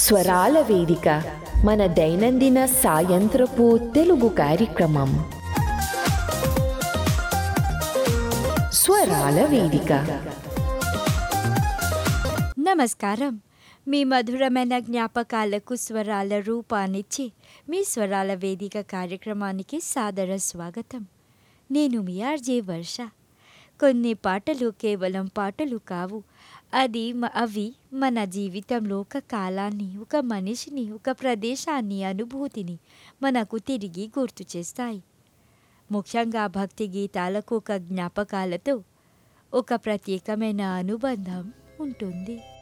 స్వరాల వేదిక మన దైనందిన సాయంత్రపు తెలుగు కార్యక్రమం స్వరాల వేదిక నమస్కారం మీ మధురమైన జ్ఞాపకాలకు స్వరాల రూపాన్నిచ్చి మీ స్వరాల వేదిక కార్యక్రమానికి సాదర స్వాగతం నేను మీ ఆర్జే వర్ష కొన్ని పాటలు కేవలం పాటలు కావు అది మ- అవి మన జీవితంలో ఒక కాలాన్ని ఒక మనిషిని ఒక ప్రదేశాన్ని అనుభూతిని మనకు తిరిగి గుర్తు చేస్తాయి ముఖ్యంగా భక్తి గీతాలకు ఒక జ్ఞాపకాలతో ఒక ప్రత్యేకమైన అనుబంధం ఉంటుంది